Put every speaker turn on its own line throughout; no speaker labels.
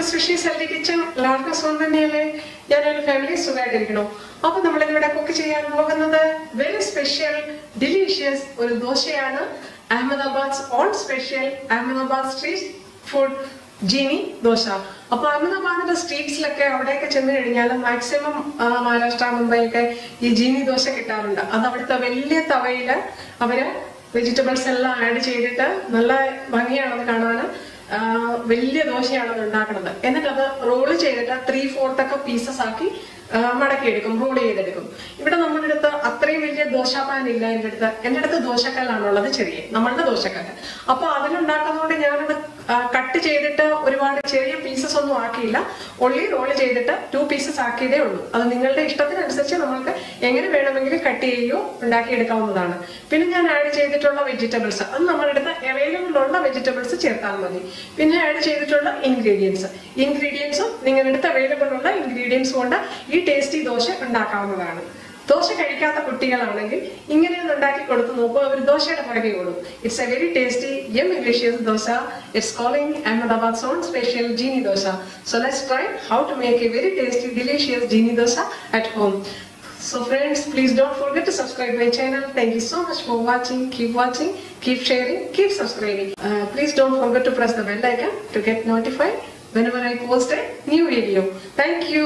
സുഷീസ് healthy kitchen എല്ലാവർക്കും സുഖം തന്നെയല്ലേ ഞാനൊരു ഫാമിലി സുഖമായിട്ടിരിക്കണോ അപ്പൊ നമ്മളിവിടെ കുക്ക് ചെയ്യാൻ പോകുന്നത് വെരി സ്പെഷ്യൽ ഡിലീഷ്യസ് ഒരു ദോശയാണ് Ahmedabad own special Ahmedabad street food Jini dosa അപ്പൊ അഹമ്മദാബാദിന്റെ സ്ട്രീറ്റ്സിലൊക്കെ അവിടെയൊക്കെ ചെന്ന് കഴിഞ്ഞാൽ മാക്സിമം മഹാരാഷ്ട്ര മുംബൈ ഒക്കെ ഈ ജീനി ദോശ കിട്ടാറുണ്ട് അത് അവിടുത്തെ വലിയ തവയില് അവര് വെജിറ്റബിൾസ് എല്ലാം ആഡ് ചെയ്തിട്ട് നല്ല ഭംഗിയാണത് കാണാൻ വലിയ ദോശയാണ് അത് ഉണ്ടാക്കുന്നത് എന്നിട്ട് അത് റോള് ചെയ്തിട്ട് ത്രീ ഫോർത്ത് ഒക്കെ പീസസ് ആക്കി ആ, മടക്കിയെടുക്കും റോൾ ചെയ്തെടുക്കും ഇവിടെ നമ്മുടെ അടുത്ത് അത്രയും വലിയ ദോശാപാൻ ഇല്ല എൻ്റെ അടുത്ത് എൻ്റെ അടുത്ത് ദോശക്കല്ലാണുള്ളത് ചെറിയ നമ്മളുടെ ദോശക്കല്ല് അപ്പൊ അതിലുണ്ടാക്കുന്നതുകൊണ്ട് ഞാനത് കട്ട് ചെയ്തിട്ട് ഒരുപാട് ചെറിയ പീസസ് ഒന്നും ആക്കിയില്ല ഒള്ളി റോൾ ചെയ്തിട്ട് ടു പീസസ് ആക്കിയതേ ഉള്ളൂ അത് നിങ്ങളുടെ ഇഷ്ടത്തിനനുസരിച്ച് നമ്മൾക്ക് എങ്ങനെ വേണമെങ്കിലും കട്ട് ചെയ്യുകയോ ഉണ്ടാക്കിയെടുക്കാവുന്നതാണ് പിന്നെ ഞാൻ ആഡ് ചെയ്തിട്ടുള്ള വെജിറ്റബിൾസ് അത് നമ്മുടെ അടുത്ത് അവൈലബിൾ ഉള്ള വെജിറ്റബിൾസ് ചേർത്താൽ മതി പിന്നെ ആഡ് ചെയ്തിട്ടുള്ള ഇൻഗ്രീഡിയൻസ് ഇൻഗ്രീഡിയൻസും നിങ്ങളുടെ അടുത്ത് അവൈലബിൾ ഉള്ള ഇൻഗ്രീഡിയൻസ് കൊണ്ട് ഈ ടേസ്റ്റി ദോശ ഉണ്ടാക്കാവുന്നതാണ് ദോശ കഴിക്കാത്ത കുട്ടികളാണെങ്കിൽ ഇങ്ങനെ ഒന്ന് ഉണ്ടാക്കി കൊടുത്തു നോക്കൂ അവർ ദോശയുടെ പുറകെ ഓടും it's a very tasty yum ഇംഗ്ലീഷ്യസ് dosa it's calling Ahmedabad own special Jini dosa so let's try how to make a very tasty delicious Jini dosa at home So friends, please don't forget to subscribe my channel. Thank you so much for watching. Keep watching, keep sharing, keep subscribing. Uh, please don't forget to press the bell icon to get notified whenever I post a new video. Thank you.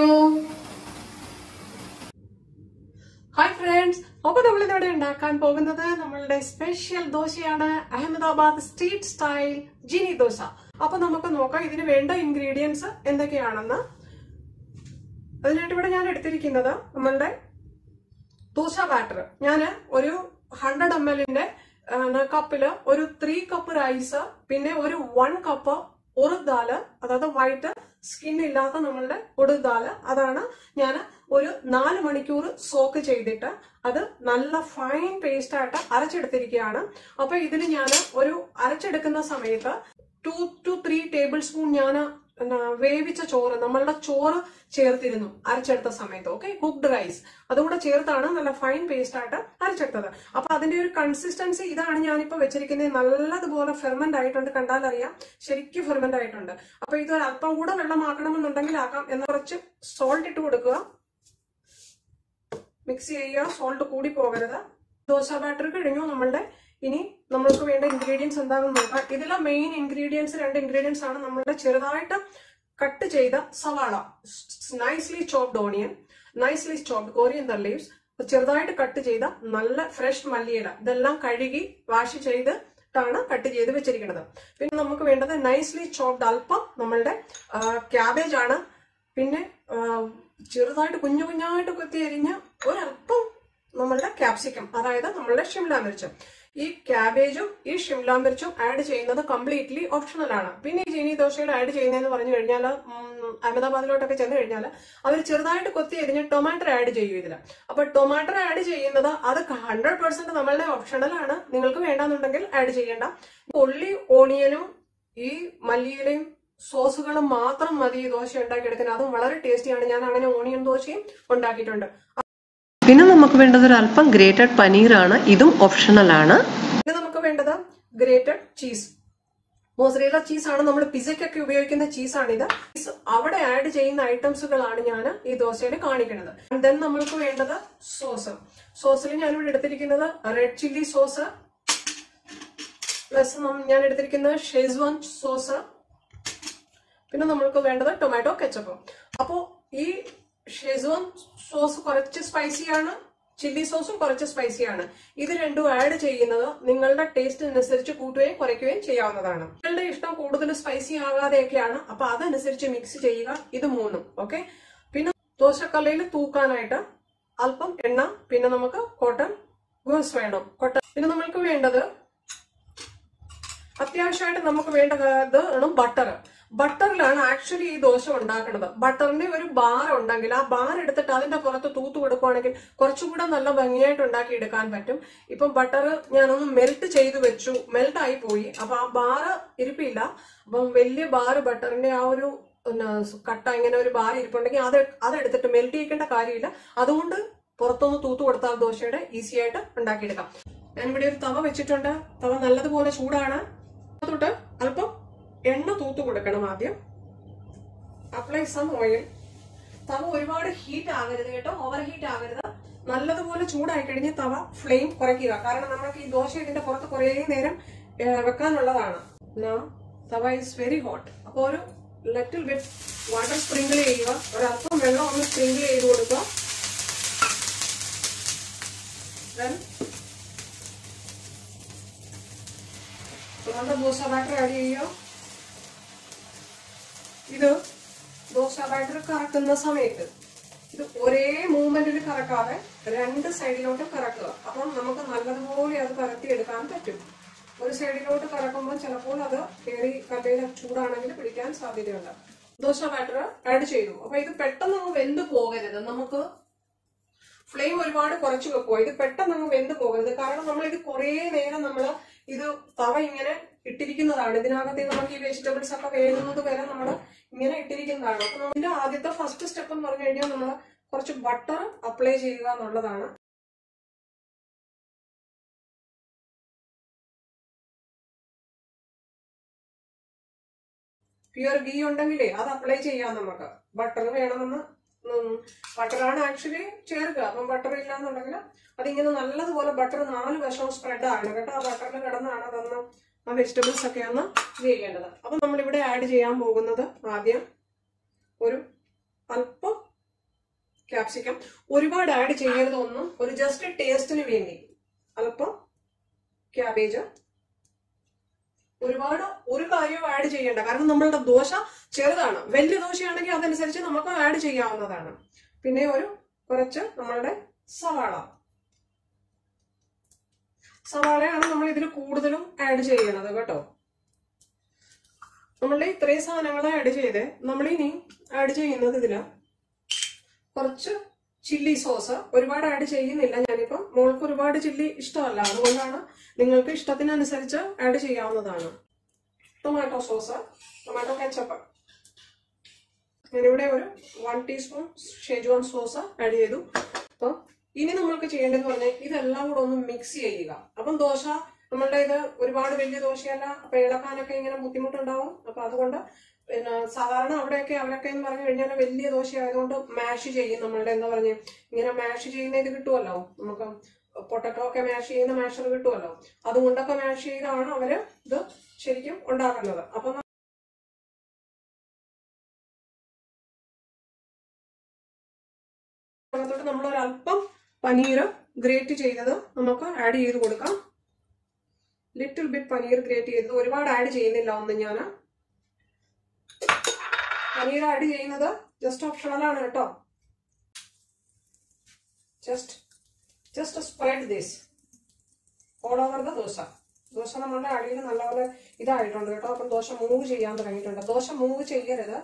Hi friends അപ്പൊ നമ്മൾ ഇതോടെ ഉണ്ടാക്കാൻ പോകുന്നത് നമ്മളുടെ special ദോശയാണ് Ahmedabad street style Jini dosa അപ്പൊ നമുക്ക് നോക്കാം ഇതിന് വേണ്ട ഇൻഗ്രീഡിയൻസ് എന്തൊക്കെയാണെന്ന് അതിനായിട്ട് ഇവിടെ ഞാൻ എടുത്തിരിക്കുന്നത് നമ്മളുടെ ദോശ ബാറ്റർ ഞാൻ ഒരു ഹൺഡ്രഡ് എം എല്ലിന്റെ കപ്പില് ഒരു ത്രീ കപ്പ് റൈസ് പിന്നെ ഒരു വൺ കപ്പ് ഉറുദാല് അതായത് വൈറ്റ് സ്കിൻ ഇല്ലാത്ത നമ്മളുടെ ഉറുദാല് അതാണ് ഞാൻ ഒരു നാല് മണിക്കൂർ സോക്ക് ചെയ്തിട്ട് അത് നല്ല ഫൈൻ പേസ്റ്റ് ആയിട്ട് അരച്ചെടുത്തിരിക്കുകയാണ് അപ്പൊ ഇതിൽ ഞാൻ ഒരു അരച്ചെടുക്കുന്ന സമയത്ത് two two three tablespoon ഞാൻ വേവിച്ച ചോറ് നമ്മളുടെ ചോറ് ചേർത്തിരുന്നു അരച്ചെടുത്ത സമയത്ത് ഓക്കെ കുക്ക്ഡ് റൈസ് അതുകൂടെ ചേർത്താണ് നല്ല ഫൈൻ പേസ്റ്റ് ആയിട്ട് അരച്ചെടുത്തത് അപ്പൊ അതിന്റെ ഒരു കൺസിസ്റ്റൻസി ഇതാണ് ഞാനിപ്പോ വെച്ചിരിക്കുന്നത് നല്ലതുപോലെ ഫെർമെന്റ് ആയിട്ടുണ്ട് കണ്ടാൽ അറിയാം ശരിക്കും ഫെർമെന്റ് ആയിട്ടുണ്ട് അപ്പൊ ഇത് അല്പം കൂടെ വെള്ളമാക്കണമെന്നുണ്ടെങ്കിൽ ആക്കാം എന്ന് കുറച്ച് സോൾട്ട് ഇട്ട് കൊടുക്കുക മിക്സ് ചെയ്യുക സോൾട്ട് കൂടി പോകരുത് ദോശ ബാറ്റർ കഴിഞ്ഞു നമ്മളുടെ ഇനി നമ്മൾക്ക് വേണ്ട ഇൻഗ്രീഡിയൻസ് എന്താണെന്ന് നോക്കാം ഇതിലെ മെയിൻ ഇൻഗ്രീഡിയൻസ് രണ്ട് ഇൻഗ്രീഡിയൻസ് ആണ് നമ്മളുടെ ചെറുതായിട്ട് കട്ട് ചെയ്ത സവാള nicely chopped onion nicely chopped coriander leaves ചെറുതായിട്ട് കട്ട് ചെയ്ത നല്ല ഫ്രഷ് മല്ലിയില ഇതെല്ലാം കഴുകി വാഷ് ചെയ്തിട്ടാണ് കട്ട് ചെയ്ത് വെച്ചിരിക്കുന്നത് പിന്നെ നമുക്ക് വേണ്ടത് നൈസ്ലി ചോപ്ഡ് അല്പം നമ്മളുടെ ക്യാബേജ് ആണ് പിന്നെ ആ, ചെറുതായിട്ട് കുഞ്ഞു കുഞ്ഞായിട്ട് കൊത്തി അരിഞ്ഞ ഒരല്പം നമ്മളുടെ ക്യാപ്സിക്കം അതായത് നമ്മളുടെ ഷിംല മിർച്ചും ഈ ക്യാബേജും ഈ ഷിംല മിർച്ചും ആഡ് ചെയ്യുന്നത് കംപ്ലീറ്റ്ലി ഓപ്ഷണൽ ആണ് പിന്നെ ഈ ചീനി ദോശയുടെ ആഡ് ചെയ്യുന്നതെന്ന് പറഞ്ഞു കഴിഞ്ഞാൽ അഹമ്മദാബാദിലോട്ടൊക്കെ ചെന്ന് കഴിഞ്ഞാൽ അവർ ചെറുതായിട്ട് കൊത്തി അരിഞ്ഞ് ടൊമാറ്റോ ആഡ് ചെയ്യും ഇതിൽ അപ്പൊ ടൊമാറ്റോ ആഡ് ചെയ്യുന്നത് അത് ഹൺഡ്രഡ് പെർസെന്റ് നമ്മളുടെ ഓപ്ഷണൽ ആണ് നിങ്ങൾക്ക് വേണ്ടാന്നുണ്ടെങ്കിൽ ആഡ് ചെയ്യേണ്ട ഉള്ളി ഓണിയനും ഈ മല്ലിയിലയും സോസുകളും മാത്രം മതി ഈ ദോശ ഉണ്ടാക്കിയെടുക്കാൻ അതും വളരെ ടേസ്റ്റിയാണ് ഞാൻ അങ്ങനെ ഓണിയൻ ദോശയും ഉണ്ടാക്കിയിട്ടുണ്ട്
പിന്നെ നമുക്ക് വേണ്ടത് ഒരു അല്പം ഗ്രേറ്റഡ് പനീറാണ് ഇതും ഓപ്ഷണൽ ആണ്
പിന്നെ നമുക്ക് വേണ്ടത് ഗ്രേറ്റഡ് ചീസ് മോസറേല ചീസ് ആണ് നമ്മൾ പിസയ്ക്കൊക്കെ ഉപയോഗിക്കുന്ന ചീസാണിത് ചീസ് അവിടെ ആഡ് ചെയ്യുന്ന ഐറ്റംസുകളാണ് ഞാൻ ഈ ദോശയിൽ കാണിക്കുന്നത് ദെൻ നമ്മൾക്ക് വേണ്ടത് സോസ് സോസിൽ ഞാനിവിടെ എടുത്തിരിക്കുന്നത് റെഡ് ചില്ലി സോസ് പ്ലസ് ഞാൻ എടുത്തിരിക്കുന്നത് ഷെസ്വാൻ സോസ് പിന്നെ നമ്മൾക്ക് വേണ്ടത് ടൊമാറ്റോ കെച്ചപ്പ് അപ്പോ ഈ ഷെസ്വാൻ സോസ് കുറച്ച് സ്പൈസിയാണ് ചില്ലി സോസും കുറച്ച് സ്പൈസിയാണ് ഇത് രണ്ടും ആഡ് ചെയ്യുന്നത് നിങ്ങളുടെ ടേസ്റ്റിനനുസരിച്ച് കൂട്ടുകയും കുറയ്ക്കുകയും ചെയ്യാവുന്നതാണ് നിങ്ങളുടെ ഇഷ്ടം കൂടുതൽ സ്പൈസി ആകാതെയൊക്കെയാണ് അപ്പൊ അതനുസരിച്ച് മിക്സ് ചെയ്യുക ഇത് മൂന്നും ഓക്കെ പിന്നെ ദോശക്കല്ലയിൽ തൂക്കാനായിട്ട് അല്പം എണ്ണ പിന്നെ നമുക്ക് കോട്ടൺ ഗോസ് വേണം കോട്ടൺ പിന്നെ നമ്മൾക്ക് വേണ്ടത് അത്യാവശ്യമായിട്ട് നമുക്ക് വേണ്ടത് ആണ് ബട്ടർ ബട്ടറിലാണ് ആക്ച്വലി ഈ ദോശ ഉണ്ടാക്കുന്നത് ബട്ടറിന്റെ ഒരു ബാർ ഉണ്ടെങ്കിൽ ആ ബാർ എടുത്തിട്ട് അതിന്റെ പുറത്ത് തൂത്ത് കൊടുക്കുവാണെങ്കിൽ കുറച്ചുകൂടെ നല്ല ഭംഗിയായിട്ട് ഉണ്ടാക്കി എടുക്കാൻ പറ്റും ഇപ്പം ബട്ടർ ഞാനൊന്ന് മെൽറ്റ് ചെയ്ത് വെച്ചു മെൽറ്റ് ആയി പോയി അപ്പൊ ആ ബാർ ഇരിപ്പില്ല അപ്പം വലിയ ബാർ ബട്ടറിന്റെ ആ ഒരു പിന്നെ കട്ട ഇങ്ങനെ ഒരു ബാർ ഇരിപ്പുണ്ടെങ്കിൽ അത് അതെടുത്തിട്ട് മെൽറ്റ് ചെയ്യിക്കേണ്ട കാര്യമില്ല അതുകൊണ്ട് പുറത്തൊന്ന് തൂത്ത് കൊടുത്താൽ ദോശയുടെ ഈസി ആയിട്ട് ഉണ്ടാക്കിയെടുക്കാം ഞാനിവിടെ ഒരു തവ വെച്ചിട്ടുണ്ട് തവ നല്ലതുപോലെ ചൂടാണ് തൊട്ട് അല്പം എണ്ണ തൂത്ത് കൊടുക്കണം ആദ്യം അപ്ലൈ സം ഓയിൽ തവ ഒരുപാട് ഹീറ്റ് ആകരുത് കേട്ടോ ഓവർ ഹീറ്റ് ആകരുത് നല്ലതുപോലെ ചൂടായി കഴിഞ്ഞ് തവ ഫ്ലെയിം കുറയ്ക്കുക കാരണം നമ്മൾക്ക് ഈ ദോശ ഇതിന്റെ പുറത്ത് കുറേ നേരം ഏ, വെക്കാനുള്ളതാണ് Now, tawa is very hot അപ്പോൾ ഒരു ലിറ്റിൽ ബിറ്റ് വാട്ടർ സ്പ്രിങ്കിൾ ചെയ്യുക ഒരല്പം വെള്ളം ഒന്ന് സ്പ്രിങ്കിൾ ചെയ്ത് കൊടുക്കുക Then, നമ്മളുടെ ദോശ ബാറ്റർ ആഡ് ചെയ്യുക ഇത് ദോശ ബാറ്റർ കറക്കുന്ന സമയത്ത് ഇത് ഒരേ മൂവ്മെന്റിൽ കറക്കാതെ രണ്ട് സൈഡിലോട്ട് കറക്കുക അപ്പം നമുക്ക് നല്ലതുപോലെ അത് കറത്തിയെടുക്കാൻ പറ്റും ഒരു സൈഡിലോട്ട് കറക്കുമ്പോൾ ചിലപ്പോൾ അത് കയറി കല്ലയിൽ ചൂടാണെങ്കിൽ പിടിക്കാൻ സാധ്യതയുണ്ട് ദോശ ബാറ്റർ ആഡ് ചെയ്തു അപ്പൊ ഇത് പെട്ടെന്ന് അങ്ങ് വെന്ത് പോകരുത് നമുക്ക് ഫ്ലെയിം ഒരുപാട് കുറച്ച് വെക്കുക ഇത് പെട്ടെന്ന് അങ്ങ് വെന്ത് പോകരുത് കാരണം നമ്മൾ ഇത് കുറേ നേരം നമ്മൾ ഇത് തവ ഇങ്ങനെ ഇട്ടിരിക്കുന്നതാണ് ഇതിനകത്ത് നമുക്ക് ഈ വെജിറ്റബിൾസ് ഒക്കെ വേകുന്നത് വരെ നമ്മൾ ഇങ്ങനെ ഇട്ടിരിക്കുന്നതാണ് അപ്പൊ നമ്മുടെ ആദ്യത്തെ ഫസ്റ്റ് സ്റ്റെപ്പ് എന്ന് പറഞ്ഞു കഴിഞ്ഞാൽ നമ്മൾ കുറച്ച് ബട്ടർ അപ്ലൈ ചെയ്യുക എന്നുള്ളതാണ് പ്യുവർ ഗീ ഉണ്ടെങ്കിലേ അത് അപ്ലൈ ചെയ്യാം നമുക്ക് ബട്ടർ വേണമെന്ന് ബട്ടറാണ് ആക്ച്വലി ചേർക്കുക അപ്പം ബട്ടർ ഇല്ലാന്നുണ്ടെങ്കിൽ അതിങ്ങനെ നല്ലതുപോലെ ബട്ടർ നാല് വശവും സ്പ്രെഡ് ആണ് കേട്ടോ ആ ബട്ടറിൽ കിടന്നാണ് അതൊന്ന് ആ വെജിറ്റബിൾസ് ഒക്കെ ഒന്ന് ഇത് ചെയ്യേണ്ടത് അപ്പം നമ്മളിവിടെ ആഡ് ചെയ്യാൻ പോകുന്നത് ആദ്യം ഒരു അല്പം ക്യാപ്സിക്കം ഒരുപാട് ആഡ് ചെയ്യരുത് ഒന്നും ഒരു ജസ്റ്റ് ടേസ്റ്റിന് വേണ്ടി അല്പം ക്യാബേജ് ഒരുപാട് ഒരു കാര്യവും ആഡ് ചെയ്യേണ്ട കാരണം നമ്മളുടെ ദോശ ചെറുതാണ് വലിയ ദോശയാണെങ്കിൽ അതനുസരിച്ച് നമുക്ക് ആഡ് ചെയ്യാവുന്നതാണ് പിന്നെ ഒരു കുറച്ച് നമ്മളുടെ സവാള സവാളയാണ് നമ്മൾ ഇതിൽ കൂടുതലും ആഡ് ചെയ്യണത് കേട്ടോ നമ്മളുടെ ഇത്രയും സാധനങ്ങൾ ആഡ് ചെയ്ത് നമ്മൾ ഇനി ആഡ് ചെയ്യുന്നത് ഇതില് കുറച്ച് ചില്ലി സോസ് ഒരുപാട് ആഡ് ചെയ്യുന്നില്ല ഞാനിപ്പം മോൾക്ക് ഒരുപാട് ചില്ലി ഇഷ്ടമല്ല അതുകൊണ്ടാണ് നിങ്ങൾക്ക് ഇഷ്ടത്തിനനുസരിച്ച് ആഡ് ചെയ്യാവുന്നതാണ് ടൊമാറ്റോ സോസ് ടൊമാറ്റോ കെച്ചപ്പ് ഞാനിവിടെ ഒരു one teaspoon Schezwan sauce add ചെയ്തു അപ്പം ഇനി നമ്മൾക്ക് ചെയ്യേണ്ടത് പറഞ്ഞാൽ ഇതെല്ലാം കൂടെ ഒന്ന് മിക്സ് ചെയ്യുക അപ്പം ദോശ നമ്മളുടെ ഇത് ഒരുപാട് വലിയ ദോശയല്ല അപ്പൊ ഇളക്കാനൊക്കെ ഇങ്ങനെ ബുദ്ധിമുട്ടുണ്ടാവും അപ്പൊ അതുകൊണ്ട് പിന്നെ സാധാരണ അവിടെയൊക്കെ അവരൊക്കെ എന്ന് പറഞ്ഞു കഴിഞ്ഞാൽ വലിയ ദോശ ആയതുകൊണ്ട് മാഷ് ചെയ്യും നമ്മളുടെ എന്താ പറഞ്ഞ ഇങ്ങനെ മാഷ് ചെയ്യുന്ന ഇത് കിട്ടുമല്ലോ നമുക്ക് പൊട്ടറ്റോ ഒക്കെ മാഷ് ചെയ്യുന്ന മാഷർ കിട്ടുമല്ലോ അതുകൊണ്ടൊക്കെ മാഷ് ചെയ്താണ് അവര് ഇത് ശരിക്കും ഉണ്ടാക്കുന്നത് അപ്പൊ അതിനകത്തോട്ട് നമ്മൾ ഒരു അല്പം പനീർ ഗ്രേറ്റ് ചെയ്തത് നമുക്ക് ആഡ് ചെയ്ത് കൊടുക്കാം ലിറ്റിൽ ബിറ്റ് പനീർ ഗ്രേറ്റ് ചെയ്തത് ഒരുപാട് ആഡ് ചെയ്യുന്നില്ല ഒന്നും ഞാൻ പനീർ ആഡ് ചെയ്യുന്നത് ജസ്റ്റ് ഓപ്ഷണൽ ആണ് കേട്ടോ just just spread this all over the dosa dosa നമ്മളുടെ അടിയിൽ നല്ലപോലെ ഇതായിട്ടുണ്ട് കേട്ടോ അപ്പം ദോശ മൂവ് ചെയ്യാൻ തുടങ്ങിയിട്ടുണ്ട് ദോശ മൂവ് ചെയ്യരുത്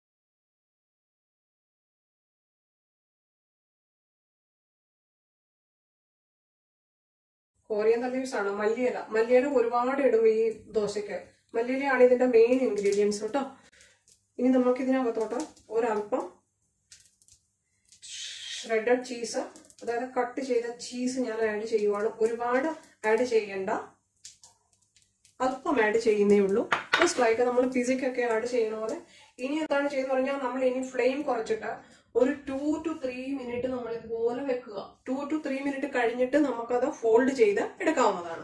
കോറിയന്തർ ലീവ്സ് ആണ് മല്ലിയില മല്ലിയില ഒരുപാട് ഇടും ഈ ദോശയ്ക്ക് മല്ലിയിലയാണ് ഇതിന്റെ മെയിൻ ഇൻഗ്രീഡിയൻസ് കേട്ടോ ഇനി നമുക്ക് ഇതിനകത്തോട്ട് ഒരല്പം ഷ്രെഡഡ് ചീസ് അതായത് കട്ട് ചെയ്ത ചീസ് ഞാൻ ആഡ് ചെയ്യുവാണ് ഒരുപാട് ആഡ് ചെയ്യണ്ട അല്പം ആഡ് ചെയ്യുന്നേ ഉള്ളൂ ജസ്റ്റ് ലൈക്ക് നമ്മൾ പിസയ്ക്കൊക്കെ ആഡ് ചെയ്യണ പോലെ ഇനി എന്താണ് ചെയ്യുന്നത് പറഞ്ഞാൽ നമ്മൾ ഇനി ഫ്ലെയിം കുറച്ചിട്ട് ഒരു ടു ടു ത്രീ മിനിറ്റ് നമ്മൾ ഇതുപോലെ വെക്കുക ടു ടു ത്രീ മിനിറ്റ് കഴിഞ്ഞിട്ട് നമുക്കത് ഫോൾഡ് ചെയ്ത് എടുക്കാവുന്നതാണ്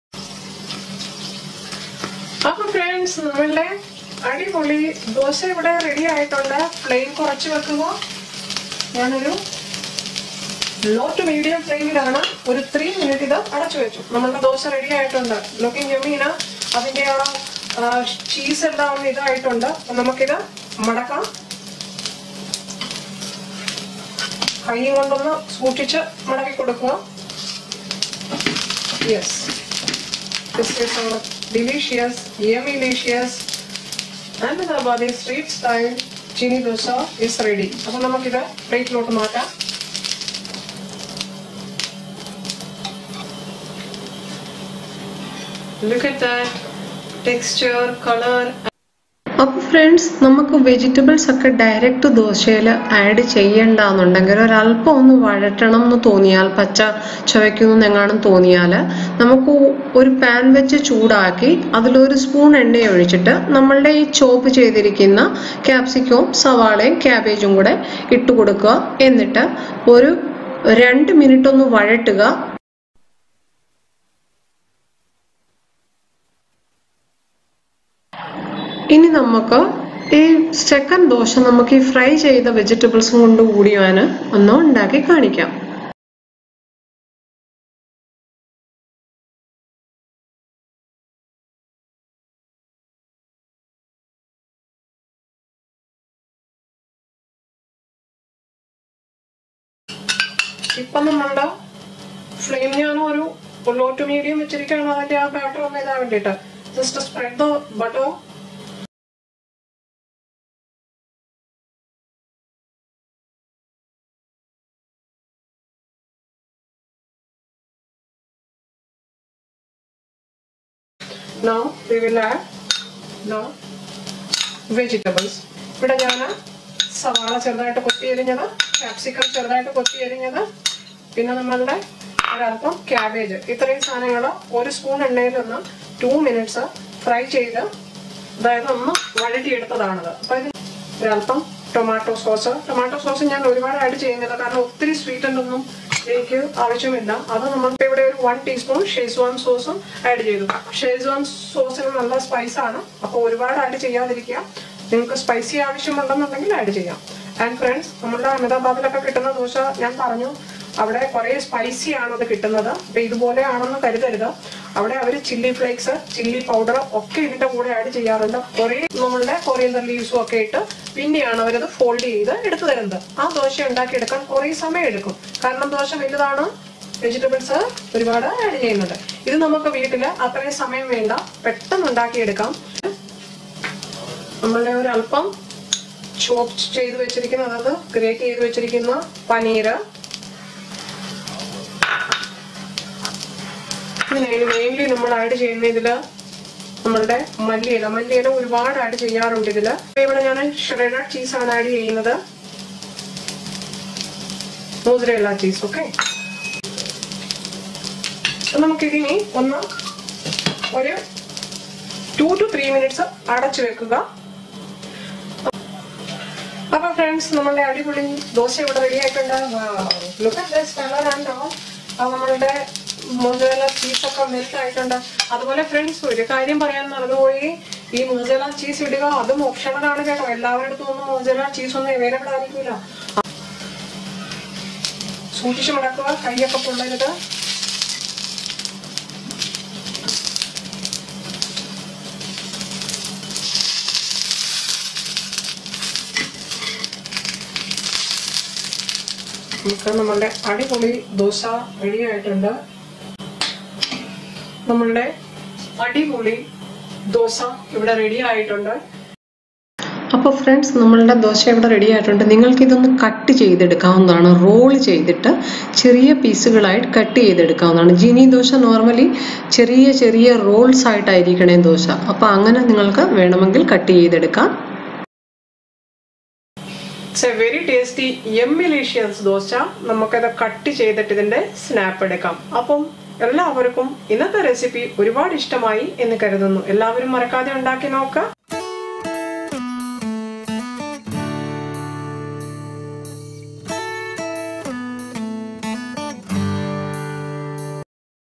അപ്പൊ ഫ്രണ്ട്സ് നമ്മളുടെ അടിപൊളി ദോശ ഇവിടെ റെഡി ആയിട്ടുണ്ട് ഫ്ലെയിം കുറച്ച് വെക്കുക ഞാനൊരു ലോ ടു മീഡിയം ഫ്ലെയിമിലാണ് ഒരു ത്രീ മിനിറ്റ് ഇത് അടച്ചു വെച്ചു നമ്മളുടെ ദോശ റെഡി ആയിട്ടുണ്ട് ലുക്കിംഗ് ജമീന അതിന്റെ ആ ചീസ് എല്ലാം ഒന്ന് ഇതായിട്ടുണ്ട് അപ്പൊ നമുക്കിത് മടക്കാം കൈ കൊണ്ടൊന്ന് സൂക്ഷിച്ച് മടക്കി കൊടുക്കുക yes this is our delicious yummilicious Ahmedabadi street style Jini dosa is ready അപ്പൊ നമുക്കിത് പ്ലേറ്റിലോട്ട് മാറ്റാം
Look at that texture, color. അപ്പോൾ ഫ്രണ്ട്സ് നമുക്ക് വെജിറ്റബിൾസ് ഒക്കെ ഡയറക്റ്റ് ദോശയിൽ ആഡ് ചെയ്യണ്ടെന്നുണ്ടെങ്കിൽ ഒരല്പം ഒന്ന് വഴറ്റണം എന്ന് തോന്നിയാൽ പച്ച ചുവയ്ക്കുന്നു എങ്ങാനും തോന്നിയാൽ നമുക്ക് ഒരു പാൻ വെച്ച് ചൂടാക്കി അതിലൊരു സ്പൂൺ എണ്ണ ഒഴിച്ചിട്ട് നമ്മളുടെ ഈ ചോപ്പ് ചെയ്തിരിക്കുന്ന ക്യാപ്സിക്കവും സവാളയും ക്യാബേജും കൂടെ ഇട്ട് കൊടുക്കുക എന്നിട്ട് ഒരു രണ്ട് മിനിറ്റ് ഒന്ന് വഴട്ടുക ഇനി നമുക്ക് ഈ സെക്കൻഡ് ദോശ നമുക്ക് ഈ ഫ്രൈ ചെയ്ത വെജിറ്റബിൾസും കൊണ്ട് കൂടി ഞാൻ ഒന്ന് ഉണ്ടാക്കി കാണിക്കാം
ഇപ്പൊ നമ്മളുടെ ഫ്ലെയിം ഞാൻ ഒരു ലോ ടു മീഡിയം വെച്ചിരിക്കുകയാണ് അതിന്റെ ആ ബാറ്റർ ഒന്ന് ഇതാ വേണ്ടിയിട്ട് just spread the butter Now we will add the vegetables. ഇവിടെ ഞാൻ സവാള ചെറുതായിട്ട് കൊത്തി എരിഞ്ഞത് ക്യാപ്സിക്കം ചെറുതായിട്ട് കൊത്തി എരിഞ്ഞത് പിന്നെ നമ്മളുടെ ഒരല്പം ക്യാബേജ് ഇത്രയും സാധനങ്ങൾ ഒരു സ്പൂൺ എണ്ണയിൽ ഒന്ന് ടു മിനിറ്റ്സ് ഫ്രൈ ചെയ്ത് അതായത് ഒന്ന് വഴറ്റിയെടുത്തതാണത് അപ്പൊ ഇത് ഒരല്പം ടൊമാറ്റോ സോസ് ടൊമാറ്റോ സോസ് ഞാൻ ഒരുപാട് ആഡ് ചെയ്യുന്നില്ല കാരണം ഒത്തിരി സ്വീറ്റ് ഒന്നും എനിക്ക് ആവശ്യമില്ല അത് നമ്മൾക്ക് ഇവിടെ ഒരു വൺ ടീസ്പൂൺ ഷെയ്സ്വാൻ സോസും ആഡ് ചെയ്തു ഷെയ്സ്വാൻ സോസിന് നല്ല സ്പൈസ് ആണ് അപ്പോൾ ഒരുപാട് ആഡ് ചെയ്യാതിരിക്കുക നിങ്ങൾക്ക് സ്പൈസി ആവശ്യമുണ്ടെന്നുണ്ടെങ്കിൽ ആഡ് ചെയ്യാം ആൻഡ് ഫ്രണ്ട്സ് നമ്മുടെ അഹമ്മദാബാദിലൊക്കെ കിട്ടുന്ന ദോശ ഞാൻ പറഞ്ഞു അവിടെ കുറെ സ്പൈസി ആണ് അത് കിട്ടുന്നത് അപ്പൊ ഇതുപോലെ ആണെന്ന് കരുതരുത് അവിടെ അവർ ചില്ലി ഫ്ലേക്സ് ചില്ലി പൗഡർ ഒക്കെ ഇതിന്റെ കൂടെ ആഡ് ചെയ്യാറുണ്ട് കുറെ നമ്മളുടെ കൊറിയന്തർ ലീവ്സും ഒക്കെ ഇട്ട് പിന്നെയാണ് അവരത് ഫോൾഡ് ചെയ്ത് എടുത്തു തരുന്നത് ആ ദോശ ഉണ്ടാക്കിയെടുക്കാൻ കുറെ സമയം എടുക്കും കാരണം ദോശ വലുതാണ് വെജിറ്റബിൾസ് ഒരുപാട് ആഡ് ചെയ്യുന്നുണ്ട് ഇത് നമുക്ക് വീട്ടിൽ അത്രയും സമയം വേണ്ട പെട്ടെന്ന് ഉണ്ടാക്കിയെടുക്കാം നമ്മളുടെ ഒരു അല്പം ചോപ്പ് ചെയ്ത് വെച്ചിരിക്കുന്ന അതായത് ഗ്രേറ്റ് ചെയ്ത് വെച്ചിരിക്കുന്ന പനീര് ഇതിന് മെയിൻലി നമ്മൾ ആഡ് ചെയ്യുന്ന ഇതില് നമ്മളുടെ മല്ലിയില മല്ലിയില ഒരുപാട് ആഡ് ചെയ്യാറുണ്ട് ഇതില് ഇവിടെ ഞാൻ ഷ്രെഡഡ് ചീസ് ആണ് ആഡ് ചെയ്യുന്നത് മോതിരയുള്ള ചീസ് ഓക്കെ നമുക്കിതിനി ഒന്ന് ഒരു ടു ടു ത്രീ മിനിറ്റ്സ് അടച്ചു വെക്കുക അപ്പൊ ഫ്രണ്ട്സ് നമ്മളുടെ അടിപൊളി ദോശ ഇവിടെ റെഡി ആയിട്ടുണ്ട് look at this colour and all നമ്മളുടെ മോസറല ചീസ് ഒക്കെ മെൽറ്റ് ആയിട്ടുണ്ട് അതുപോലെ ഫ്രണ്ട്സ് ഒരു കാര്യം പറയാൻ മറന്നുപോയി ഈ മോസറല ചീസ് ഇടുക അതും ഓപ്ഷണൽ ആണ് കേട്ടോ എല്ലാവരുടെ അടുത്തും ഒന്നും മോസറല ചീസ് ഒന്നും അവൈലബിൾ ആയിരിക്കില്ല സൂക്ഷിച്ചു മുടക്കുക കൈയൊക്കെ പൊള്ളരുത് നമുക്ക് നമ്മളുടെ അടിപൊളി ദോശ റെഡി ആയിട്ടുണ്ട് നമ്മളുടെ അടിപൊളി ദോശ ഇവിടെ റെഡി ആയിട്ടുണ്ട്
അപ്പോൾ ഫ്രണ്ട്സ് നമ്മളുടെ ദോശ ഇവിടെ റെഡി ആയിട്ടുണ്ട് നിങ്ങൾക്ക് ഇതൊന്ന് കട്ട് ചെയ്തെടുക്കാവുന്നതാണ് റോൾ ചെയ്തിട്ട് ചെറിയ പീസുകളായിട്ട് കട്ട് ചെയ്തെടുക്കാവുന്നതാണ് ജിനി ദോശ നോർമലി ചെറിയ ചെറിയ റോൾസ് ആയിട്ടായിരിക്കണേ ദോശ അപ്പോൾ അങ്ങനെ നിങ്ങൾക്ക് വേണമെങ്കിൽ കട്ട് ചെയ്തെടുക്കാം
ഇറ്റ്സ് എ വെരി ടേസ്റ്റി എമ്മിലീഷ്യൻസ് ദോശ നമുക്കത് കട്ട് ചെയ്തിട്ട് ഇതിന്റെ സ്നാപ്പ് എടുക്കാം അപ്പം എല്ലാവർക്കും ഇന്നത്തെ റെസിപ്പി ഒരുപാട് ഇഷ്ടമായി എന്ന് കരുതുന്നു എല്ലാവരും മറക്കാതെ ഉണ്ടാക്കി നോക്കാം